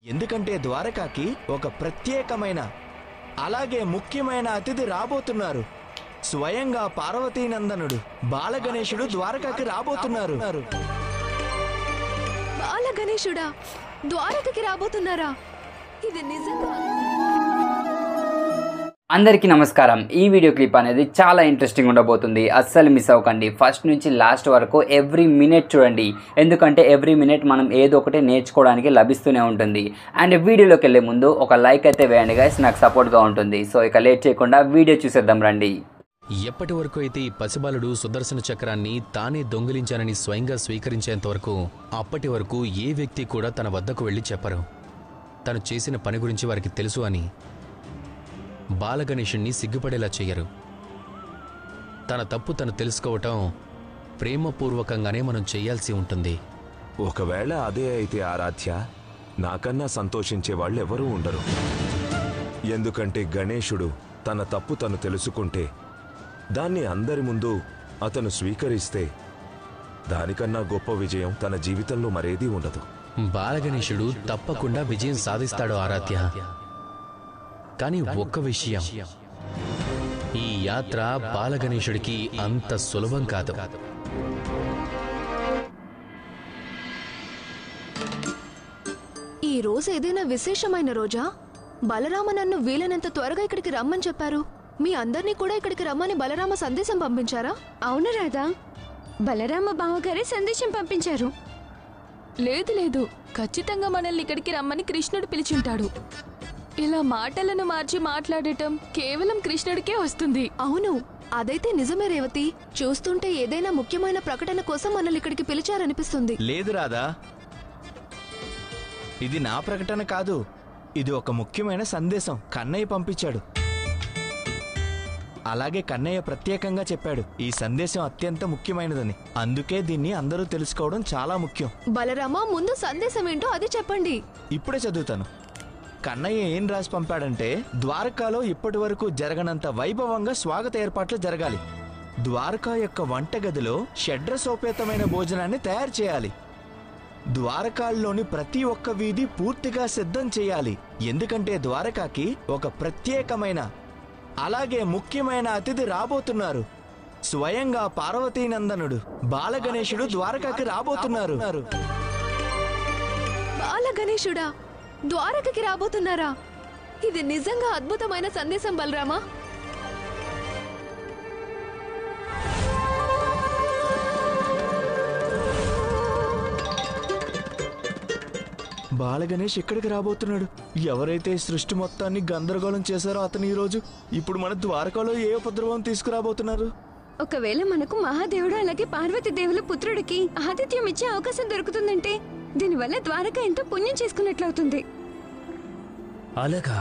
ఎందుకంటే ద్వారకాకి ఒక ప్రత్యేకమైన అలాగే ముఖ్యమైన అతిథి రాబోతున్నారు స్వయంగా పార్వతీనందనుడు బాలగణేశుడు ద్వారకాకి రాబోతున్నారు బాల గణేశుడా ద్వారకకి రాబోతున్నారా ఇది నిజంగా అందరికీ నమస్కారం ఈ వీడియో క్లిప్ అనేది చాలా ఇంట్రెస్టింగ్ ఉండబోతుంది అస్సలు మిస్ అవ్వకండి ఫస్ట్ నుంచి లాస్ట్ వరకు ఎవ్రీ మినిట్ చూడండి ఎందుకంటే ఎవ్రీ మినిట్ మనం ఏదో ఒకటి నేర్చుకోవడానికి లభిస్తూనే ఉంటుంది అండ్ వీడియోలోకి వెళ్ళే ముందు ఒక లైక్ అయితే వేయండి గైస్ నాకు సపోర్ట్గా ఉంటుంది సో ఇక లేట్ చేయకుండా వీడియో చూసేద్దాం రండి ఎప్పటి వరకు అయితే ఈ పసిబాలుడు సుదర్శన చక్రాన్ని తానే దొంగిలించానని స్వయంగా స్వీకరించేంత వరకు అప్పటి వరకు ఏ వ్యక్తి కూడా తన వద్దకు వెళ్ళి చెప్పరు తను చేసిన పని గురించి వారికి తెలుసు అని బాలగణేషుణ్ణి సిగ్గుపడేలా చెయ్యరు తన తప్పు తను తెలుసుకోవటం ప్రేమపూర్వకంగానే మనం చెయ్యాల్సి ఉంటుంది ఒకవేళ అదే అయితే ఆరాధ్య నాకన్నా సంతోషించే వాళ్ళెవరూ ఉండరు ఎందుకంటే గణేశుడు తన తప్పు తను తెలుసుకుంటే దాన్ని అందరి ముందు అతను స్వీకరిస్తే దానికన్నా గొప్ప విజయం తన జీవితంలో మరేదీ ఉండదు బాలగణేశుడు తప్పకుండా విజయం సాధిస్తాడు ఆరాధ్య కానీ ఒక్క విషయం ఈ యాత్ర బాలగణేశుడికి అంత సులభం కాదు ఈ రోజు ఏదైనా విశేషమైన రోజా బలరామ నన్ను వీలైనంత త్వరగా ఇక్కడికి రమ్మని చెప్పారు మీ అందరినీ కూడా ఇక్కడికి రమ్మని బలరామ సందేశం పంపించారా అవును రాధా బలరామ బావగారే సందేశం పంపించారు లేదు లేదు ఖచ్చితంగా మనల్ని ఇక్కడికి రమ్మని కృష్ణుడు పిలిచుంటాడు ఇలా మాటలను మార్చి మాట్లాడటం కేవలం కృష్ణుడికే వస్తుంది అవును అదైతే నిజమే రేవతి చూస్తుంటే ఏదైనా ముఖ్యమైన ప్రకటన కోసం మనల్ని ఇక్కడికి పిలిచారనిపిస్తుంది లేదు రాదా ఇది నా ప్రకటన కాదు ఇది ఒక ముఖ్యమైన సందేశం కన్నయ్య పంపించాడు అలాగే కన్నయ్య ప్రత్యేకంగా చెప్పాడు ఈ సందేశం అత్యంత ముఖ్యమైనదని అందుకే దీన్ని అందరూ తెలుసుకోవడం చాలా ముఖ్యం బలరామ ముందు సందేశం ఏంటో అది చెప్పండి ఇప్పుడే చదువుతాను కన్నయ్య ఏం రాసి పంపాడంటే ద్వారకాలో ఇప్పటి వరకు జరగనంత వైభవంగా స్వాగత ఏర్పాట్లు జరగాలి ద్వారకా యొక్క వంటగదిలో షడ్రసోపేతమైన భోజనాన్ని తయారు చేయాలి ద్వారకాల్లోని ప్రతి ఒక్క వీధి పూర్తిగా సిద్ధం చేయాలి ఎందుకంటే ద్వారకాకి ఒక ప్రత్యేకమైన అలాగే ముఖ్యమైన అతిథి రాబోతున్నారు స్వయంగా పార్వతీనందనుడు బాలగణేశుడు ద్వారకాకి రాబోతున్నారు బాల గణేశుడా ద్వారకకి రాబోతున్నారా ఇది నిజంగా అద్భుతమైన సందేశం బలరామా బాలగణేష్ ఎక్కడికి రాబోతున్నాడు ఎవరైతే ఈ సృష్టి మొత్తాన్ని గందరగోళం చేశారో అతను ఈ రోజు ఇప్పుడు మన ద్వారకాలో ఏ ఉపద్రవం తీసుకురాబోతున్నారు ఒకవేళ మనకు మహాదేవుడు అలాగే పార్వతీ దేవుల పుత్రుడికి ఆతిథ్యం ఇచ్చే అవకాశం దొరుకుతుందంటే దీనివల్ల ద్వారక ఎంతో పుణ్యం చేసుకున్నట్లవుతుంది అలాగా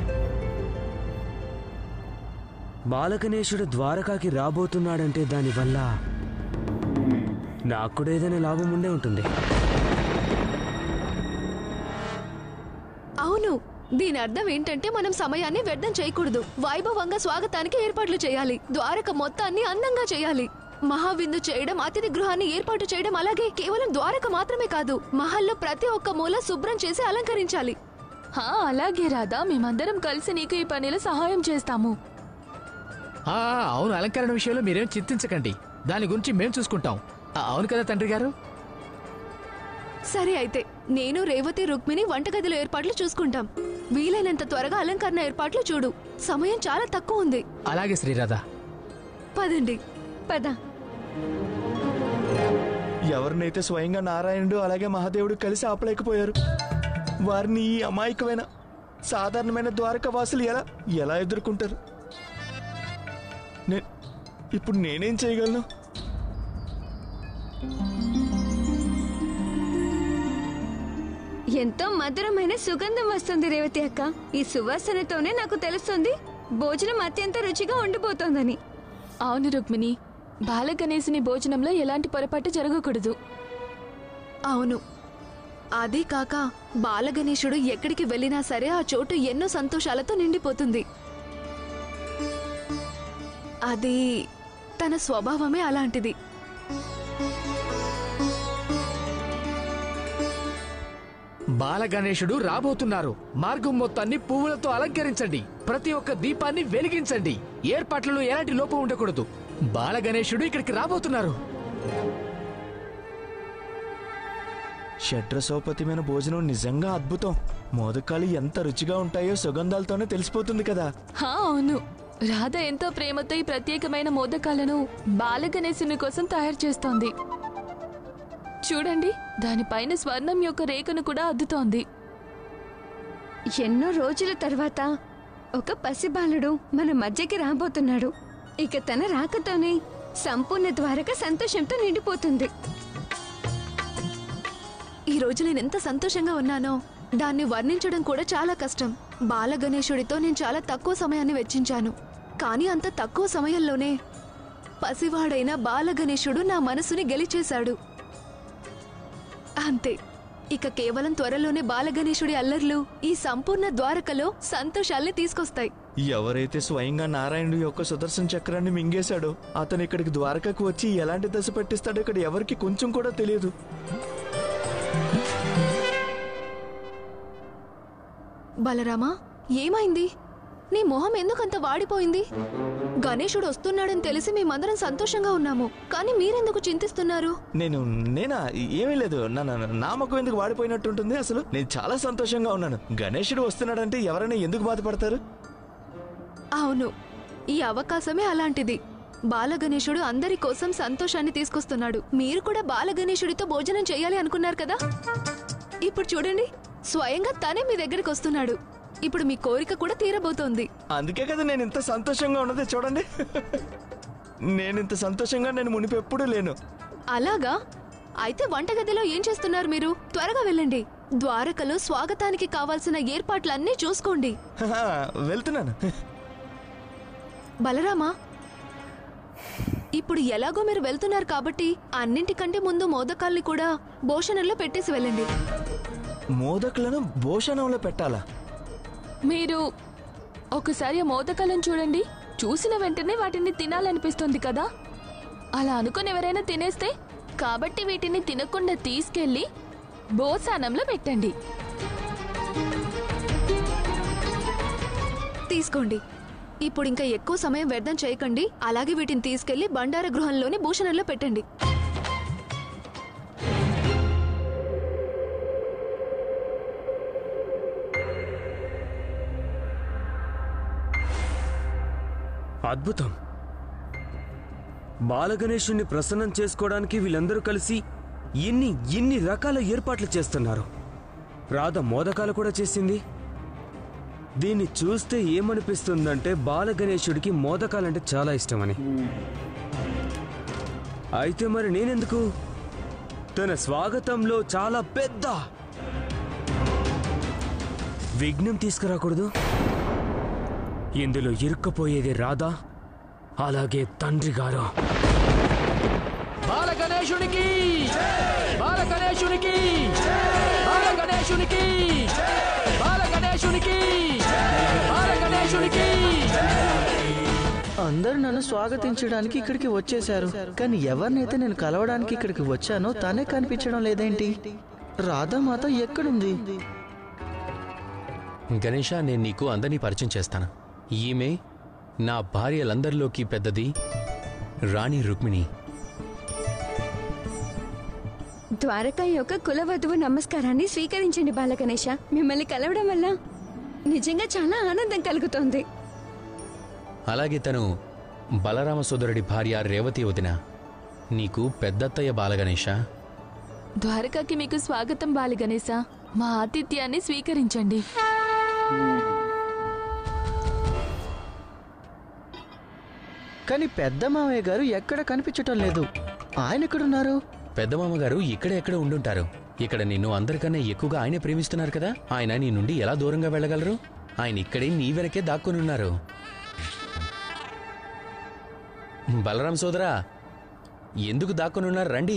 బాలగణేశుడు ద్వారకాకి రాబోతున్నాడంటే దానివల్ల నాకు కూడా ఏదైనా లాభం ఉండే ఉంటుంది అవును దీని అర్థం ఏంటంటే మనం సమయాన్ని వ్యర్థం చేయకూడదు వైభవంగా స్వాగతానికి ఏర్పాట్లు చేయాలి ద్వారక మొత్తాన్ని అందంగా చేయాలి మహావిందు చేయడం అతిథి గృహాన్ని ఏర్పాటు చేయడం అలాగే కేవలం ద్వారక మాత్రమే కాదు మహల్లో ప్రతి ఒక్క మూల శుభ్రం చేసి అలంకరించాలి హా అలాగే రాదా మేమందరం కలిసి నీకు ఈ పనిలో సహాయం చేస్తాము ఆ, అవును అలంకరణ విషయంలో మీరేం చింతించకండి దాని గురించి మేం చూసుకుంటాం ఆ, అవును కదా తండ్రి గారు సరే అయితే నేను రేవతి రుక్మిణి వంటగదిలో ఏర్పాట్లు చూసుకుంటాం వీలైనంత త్వరగా అలంకరణ ఏర్పాట్లు చూడు సమయం చాలా తక్కువ ఉంది అలాగే శ్రీరాధ పదండి పద ఎవరినైతే స్వయంగా నారాయణుడు అలాగే మహాదేవుడు కలిసి ఆపలేకపోయారు వారిని ఈ అమాయకమైన సాధారణమైన ద్వారక వాసులు ఎలా ఎలా ఎదుర్కొంటారు నే- ఇప్పుడు నేనేం చేయగలను ఎంతో మధురమైన సుగంధం వస్తుంది రేవతి అక్క ఈ సువాసనతోనే నాకు తెలుస్తుంది భోజనం అత్యంత రుచిగా ఉండిపోతోందని అవును రుక్మిణి బాలగణేశుని భోజనంలో ఎలాంటి పొరపాటు జరగకూడదు అవును అదే కాక బాలగణేశుడు ఎక్కడికి వెళ్ళినా సరే ఆ చోటు ఎన్నో సంతోషాలతో నిండిపోతుంది అది తన స్వభావమే అలాంటిది బాలగణేశుడు రాబోతున్నారు మార్గం మొత్తాన్ని పువ్వులతో అలంకరించండి ప్రతి ఒక్క దీపాన్ని వెలిగించండి ఏర్పాట్లలో ఎలాంటి లోపం ఉండకూడదు బాలగణేశుడు ఇక్కడికి రాబోతున్నారు షడ్రసోపతిమైన భోజనం నిజంగా అద్భుతం మోదకాలు ఎంత రుచిగా ఉంటాయో సుగంధాలతోనే తెలిసిపోతుంది కదా హా అవును రాధ ఎంతో ప్రేమతో ఈ ప్రత్యేకమైన మోదకాలను బాలగణేశుని కోసం తయారు చేస్తోంది చూడండి దానిపైన స్వర్ణం యొక్క రేఖను కూడా అద్దుతోంది ఎన్నో రోజుల తర్వాత ఒక పసిబాలుడు మన మధ్యకి రాబోతున్నాడు ఇక తన రాకతోనే సంపూర్ణ ద్వారక సంతోషంతో నిండిపోతుంది ఈ రోజు నేను ఎంత సంతోషంగా ఉన్నానో దాన్ని వర్ణించడం కూడా చాలా కష్టం బాలగణేశుడితో నేను చాలా తక్కువ సమయాన్ని వెచ్చించాను కానీ అంత తక్కువ సమయంలోనే పసివాడైన బాలగణేశుడు నా మనసుని గెలిచేశాడు అంతే ఇక కేవలం త్వరలోనే బాలగణేశుడి అల్లర్లు ఈ సంపూర్ణ ద్వారకలో సంతోషాల్ని తీసుకొస్తాయి ఎవరైతే స్వయంగా నారాయణుడి యొక్క సుదర్శన చక్రాన్ని మింగేశాడో అతను ఇక్కడికి ద్వారకకు వచ్చి ఎలాంటి దశ పట్టిస్తాడో ఇక్కడ ఎవరికి కొంచెం కూడా తెలియదు బలరామా ఏమైంది నీ మొహం ఎందుకంత వాడిపోయింది గణేశుడు వస్తున్నాడని తెలిసి మేమందరం సంతోషంగా ఉన్నాము కానీ మీరెందుకు చింతిస్తున్నారు నేను నేనా ఏమీ లేదు నా నా- నా ముఖం ఎందుకు వాడిపోయినట్టుంటుంది అసలు నేను చాలా సంతోషంగా ఉన్నాను గణేశుడు వస్తున్నాడంటే ఎవరైనా ఎందుకు బాధపడతారు అవును ఈ అవకాశమే అలాంటిది బాలగణేశుడు అందరి కోసం సంతోషాన్ని తీసుకొస్తున్నాడు మీరు కూడా బాలగణేశుడితో భోజనం చేయాలి అనుకున్నారు కదా ఇప్పుడు చూడండి స్వయంగా తనే మీ దగ్గరికి వస్తున్నాడు ఇప్పుడు మీ కోరిక కూడా తీరబోతోంది అందుకే కదా నేను ఇంత సంతోషంగా ఉన్నది చూడండి నేను ఇంత సంతోషంగా నేను మునిపెప్పుడూ లేను అలాగా అయితే వంటగదిలో ఏం చేస్తున్నారు మీరు త్వరగా వెళ్ళండి ద్వారకలో స్వాగతానికి కావాల్సిన ఏర్పాట్లన్నీ చూసుకోండి హహ, వెళ్తున్నాను బలరామా ఇప్పుడు ఎలాగో మీరు వెళ్తున్నారు కాబట్టి అన్నింటికంటే ముందు మోదకాల్ని కూడా భోషణంలో పెట్టేసి వెళ్ళండి మోదకులను భోషణంలో పెట్టాలా మీరు ఒకసారి ఆ మోదకాలను చూడండి చూసిన వెంటనే వాటిని తినాలనిపిస్తుంది కదా అలా అనుకుని ఎవరైనా తినేస్తే కాబట్టి వీటిని తినకుండా తీసుకెళ్లి బోసానంలో పెట్టండి తీసుకోండి ఇప్పుడు ఇంకా ఎక్కువ సమయం వ్యర్థం చేయకండి అలాగే వీటిని తీసుకెళ్లి బండార గృహంలోని భూషణంలో పెట్టండి అద్భుతం బాలగణేశుణ్ణి ప్రసన్నం చేసుకోవడానికి వీళ్ళందరూ కలిసి ఇన్ని ఇన్ని రకాల ఏర్పాట్లు చేస్తున్నారు రాధ మోదకాలు కూడా చేసింది దీన్ని చూస్తే ఏమనిపిస్తుందంటే బాలగణేశుడికి మోదకాలంటే చాలా ఇష్టమని అయితే మరి నేనెందుకు తన స్వాగతంలో చాలా పెద్ద విఘ్నం తీసుకురాకూడదు ఇందులో ఇరుక్కపోయేది రాధా అలాగే తండ్రి గారు బాలగణేశునికి బాలగణేశునికి బాలగణేశునికి బాలగణేశునికి బాలగణేశునికి అందరూ నన్ను స్వాగతించడానికి ఇక్కడికి వచ్చేశారు కానీ ఎవరినైతే నేను కలవడానికి ఇక్కడికి వచ్చానో తనే కనిపించడం లేదేంటి రాధామాత ఎక్కడుంది గణేష నేను నీకు అందరినీ పరిచయం చేస్తాను ఈమె నా భార్యలందరిలోకి పెద్దది రాణి రుక్మిణి ద్వారక యొక్క కులవధువు నమస్కారాన్ని స్వీకరించండి బాలగణేశ మిమ్మల్ని కలవడం వల్ల నిజంగా చాలా ఆనందం కలుగుతోంది అలాగే తను బలరామ సోదరుడి భార్య రేవతి వదిన నీకు పెద్దత్తయ్య బాలగణేష ద్వారకాకి మీకు స్వాగతం బాలి గణేశ మా ఆతిథ్యాన్ని స్వీకరించండి కానీ పెద్ద మామయ్య గారు ఎక్కడ కనిపించటం లేదు ఆయన ఎక్కడున్నారు పెద్ద మామగారు ఇక్కడే ఎక్కడ ఉండుంటారు ఇక్కడ నిన్ను అందరికన్నా ఎక్కువగా ఆయనే ప్రేమిస్తున్నారు కదా ఆయన నీ నుండి ఎలా దూరంగా వెళ్ళగలరు ఆయన ఇక్కడే నీ వెనకే దాక్కుని ఉన్నారు బలరాం సోదరా ఎందుకు దాక్కుని ఉన్నారు రండి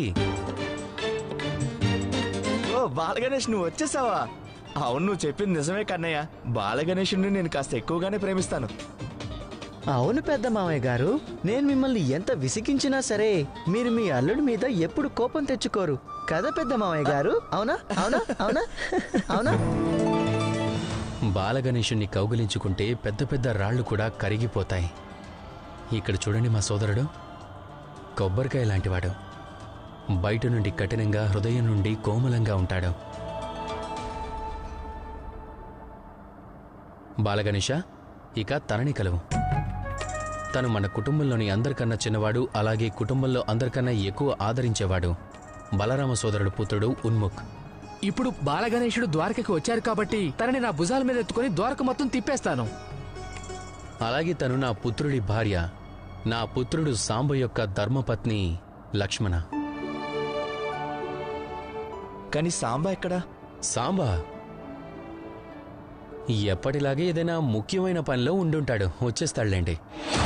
ఓ బాలగణేష్ నువ్వు వచ్చేసావా అవును నువ్వు చెప్పింది నిజమే కన్నయ్య బాలగణేషుడిని నేను కాస్త ఎక్కువగానే ప్రేమిస్తాను అవును పెద్ద మామయ్య గారు నేను మిమ్మల్ని ఎంత విసిగించినా సరే మీరు మీ అల్లుడి మీద ఎప్పుడు కోపం తెచ్చుకోరు కదా పెద్ద మామయ్య గారు అవునా అవునా అవునా అవునా బాలగణేషుణ్ణి కౌగిలించుకుంటే పెద్ద పెద్ద రాళ్ళు కూడా కరిగిపోతాయి ఇక్కడ చూడండి మా సోదరుడు కొబ్బరికాయ లాంటివాడు బయట నుండి కఠినంగా హృదయం నుండి కోమలంగా ఉంటాడు బాలగణేష ఇక తనని కలువు తను మన కుటుంబంలోని అందరికన్నా చిన్నవాడు అలాగే కుటుంబంలో అందరికన్నా ఎక్కువ ఆదరించేవాడు బలరామ సోదరుడు పుత్రుడు ఉన్ముఖ్ ఇప్పుడు బాలగణేశుడు ద్వారకకి వచ్చారు కాబట్టి తనని నా భుజాల మీద ఎత్తుకొని ద్వారక మొత్తం తిప్పేస్తాను అలాగే తను నా పుత్రుడి భార్య నా పుత్రుడు సాంబ యొక్క ధర్మపత్ని లక్ష్మణ కానీ సాంబా ఎక్కడా సాంబా ఎప్పటిలాగే ఏదైనా ముఖ్యమైన పనిలో ఉండుంటాడు వచ్చేస్తాడులేండి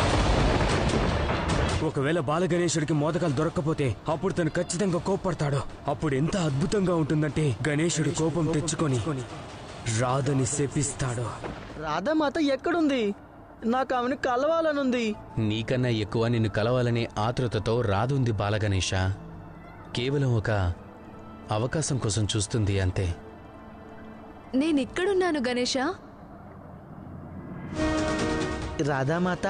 ఒకవేళ బాలగణేశుడికి మోదకాలు దొరక్కపోతే అప్పుడు తను ఖచ్చితంగా కోప్పడతాడు అప్పుడు ఎంత అద్భుతంగా ఉంటుందంటే గణేశుడు కోపం తెచ్చుకొని రాధని శపిస్తాడు రాధామాత ఎక్కడుంది నాకు ఆమెను కలవాలనుంది నీకన్నా ఎక్కువ నిన్ను కలవాలనే ఆతృతతో రాదుంది బాలగణేష కేవలం ఒక అవకాశం కోసం చూస్తుంది అంతే నేను ఇక్కడున్నాను గణేష రాధామాత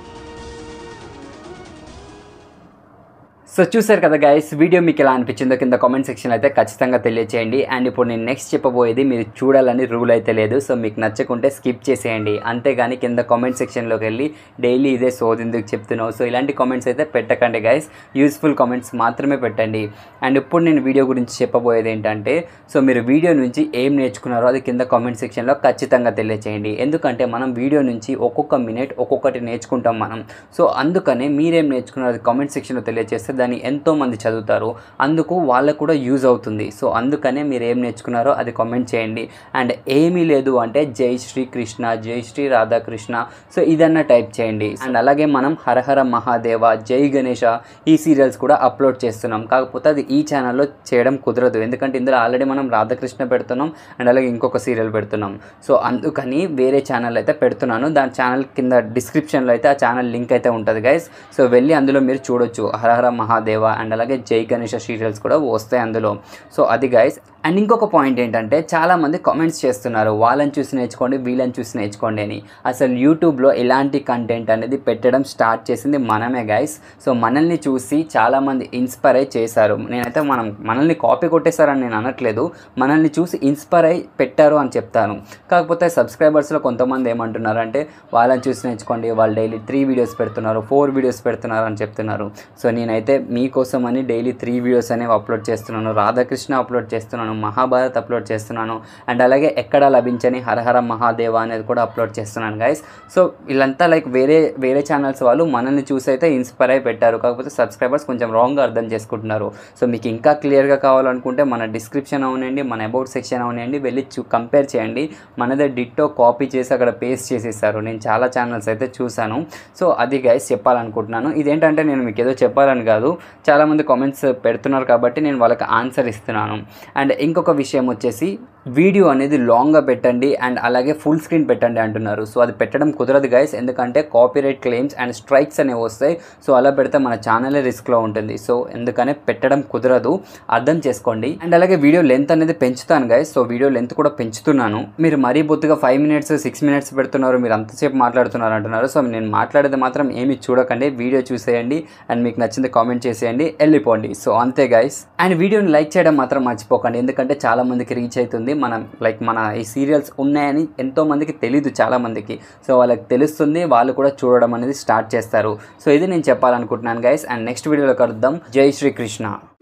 సో చూసారు కదా గైస్ వీడియో మీకు ఎలా అనిపించిందో కింద కామెంట్ సెక్షన్ అయితే ఖచ్చితంగా తెలియచేయండి అండ్ ఇప్పుడు నేను నెక్స్ట్ చెప్పబోయేది మీరు చూడాలని రూల్ అయితే లేదు సో మీకు నచ్చకుంటే స్కిప్ చేసేయండి అంతేగాని కింద కామెంట్ సెక్షన్లోకి వెళ్ళి డైలీ ఇదే సోదెందుకు చెప్తున్నావు సో ఇలాంటి కామెంట్స్ అయితే పెట్టకండి గైస్ యూస్ఫుల్ కామెంట్స్ మాత్రమే పెట్టండి అండ్ ఇప్పుడు నేను వీడియో గురించి చెప్పబోయేది ఏంటంటే సో మీరు వీడియో నుంచి ఏం నేర్చుకున్నారో అది కింద కామెంట్ సెక్షన్లో ఖచ్చితంగా తెలియచేయండి ఎందుకంటే మనం వీడియో నుంచి ఒక్కొక్క మినిట్ ఒక్కొక్కటి నేర్చుకుంటాం మనం సో అందుకనే మీరేం నేర్చుకున్నారో అది కామెంట్ సెక్షన్లో తెలియజేస్తే దాన్ని ఎంతో మంది చదువుతారు అందుకు వాళ్ళకు కూడా యూజ్ అవుతుంది సో అందుకనే మీరు ఏం నేర్చుకున్నారో అది కామెంట్ చేయండి అండ్ ఏమీ లేదు అంటే జై శ్రీ కృష్ణ జై శ్రీ రాధాకృష్ణ సో ఇదన్నా టైప్ చేయండి అండ్ అలాగే మనం హరహర మహాదేవ జై గణేష ఈ సీరియల్స్ కూడా అప్లోడ్ చేస్తున్నాం కాకపోతే అది ఈ ఛానల్లో చేయడం కుదరదు ఎందుకంటే ఇందులో ఆల్రెడీ మనం రాధాకృష్ణ పెడుతున్నాం అండ్ అలాగే ఇంకొక సీరియల్ పెడుతున్నాం సో అందుకని వేరే ఛానల్ అయితే పెడుతున్నాను దాని ఛానల్ కింద డిస్క్రిప్షన్లో అయితే ఆ ఛానల్ లింక్ అయితే ఉంటుంది గైస్ సో వెళ్ళి అందులో మీరు చూడొచ్చు హరహర మహాదేవ అండ్ అలాగే జై గణేష సీరియల్స్ కూడా వస్తాయి అందులో సో అది గైస్ అండ్ ఇంకొక పాయింట్ ఏంటంటే చాలామంది కామెంట్స్ చేస్తున్నారు వాళ్ళని చూసి నేర్చుకోండి వీళ్ళని చూసి నేర్చుకోండి అని అసలు యూట్యూబ్లో ఎలాంటి కంటెంట్ అనేది పెట్టడం స్టార్ట్ చేసింది మనమే గైస్ సో మనల్ని చూసి చాలామంది ఇన్స్పైర్ అయి చేశారు నేనైతే మనం మనల్ని కాపీ కొట్టేశారని నేను అనట్లేదు మనల్ని చూసి ఇన్స్పైర్ అయి పెట్టారు అని చెప్తాను కాకపోతే సబ్స్క్రైబర్స్లో కొంతమంది ఏమంటున్నారు అంటే వాళ్ళని చూసి నేర్చుకోండి వాళ్ళు డైలీ త్రీ వీడియోస్ పెడుతున్నారు ఫోర్ వీడియోస్ పెడుతున్నారు అని చెప్తున్నారు సో నేనైతే మీకోసం అని డైలీ త్రీ వీడియోస్ అనేవి అప్లోడ్ చేస్తున్నాను రాధాకృష్ణ అప్లోడ్ చేస్తున్నాను మహాభారత్ అప్లోడ్ చేస్తున్నాను అండ్ అలాగే ఎక్కడ లభించని హరహర మహాదేవ అనేది కూడా అప్లోడ్ చేస్తున్నాను గైస్ సో వీళ్ళంతా లైక్ వేరే వేరే ఛానల్స్ వాళ్ళు మనల్ని చూసి అయితే ఇన్స్పైర్ అయి పెట్టారు కాకపోతే సబ్స్క్రైబర్స్ కొంచెం రాంగ్గా అర్థం చేసుకుంటున్నారు సో మీకు ఇంకా క్లియర్గా కావాలనుకుంటే మన డిస్క్రిప్షన్ అవునండి మన అబౌట్ సెక్షన్ అవునండి వెళ్ళి చూ కంపేర్ చేయండి మనదే డిట్టో కాపీ చేసి అక్కడ పేస్ట్ చేసేసారు నేను చాలా ఛానల్స్ అయితే చూశాను సో అది గైస్ చెప్పాలనుకుంటున్నాను ఇదేంటంటే నేను మీకు ఏదో చెప్పాలని కాదు చాలామంది కామెంట్స్ పెడుతున్నారు కాబట్టి నేను వాళ్ళకి ఆన్సర్ ఇస్తున్నాను అండ్ ఇంకొక విషయం వచ్చేసి వీడియో అనేది లాంగ్గా పెట్టండి అండ్ అలాగే ఫుల్ స్క్రీన్ పెట్టండి అంటున్నారు సో అది పెట్టడం కుదరదు గైస్ ఎందుకంటే కాపీరైట్ క్లెయిమ్స్ అండ్ స్ట్రైక్స్ అనేవి వస్తాయి సో అలా పెడితే మన ఛానలే రిస్క్లో ఉంటుంది సో ఎందుకనే పెట్టడం కుదరదు అర్థం చేసుకోండి అండ్ అలాగే వీడియో లెంత్ అనేది పెంచుతాను గైస్ సో వీడియో లెంత్ కూడా పెంచుతున్నాను మీరు మరీ బొత్తుగా ఫైవ్ మినిట్స్ సిక్స్ మినిట్స్ పెడుతున్నారు మీరు అంతసేపు మాట్లాడుతున్నారు అంటున్నారు సో నేను మాట్లాడేది మాత్రం ఏమి చూడకండి వీడియో చూసేయండి అండ్ మీకు నచ్చింది కామెంట్ చేసేయండి వెళ్ళిపోండి సో అంతే గైస్ అండ్ వీడియోని లైక్ చేయడం మాత్రం మర్చిపోకండి ఎందుకంటే చాలా మందికి రీచ్ అవుతుంది మనం లైక్ మన ఈ సీరియల్స్ ఉన్నాయని ఎంతో మందికి తెలీదు చాలా మందికి సో వాళ్ళకి తెలుస్తుంది వాళ్ళు కూడా చూడడం అనేది స్టార్ట్ చేస్తారు సో ఇది నేను చెప్పాలనుకుంటున్నాను గైస్ అండ్ నెక్స్ట్ వీడియోలో కలుద్దాం జై శ్రీకృష్ణ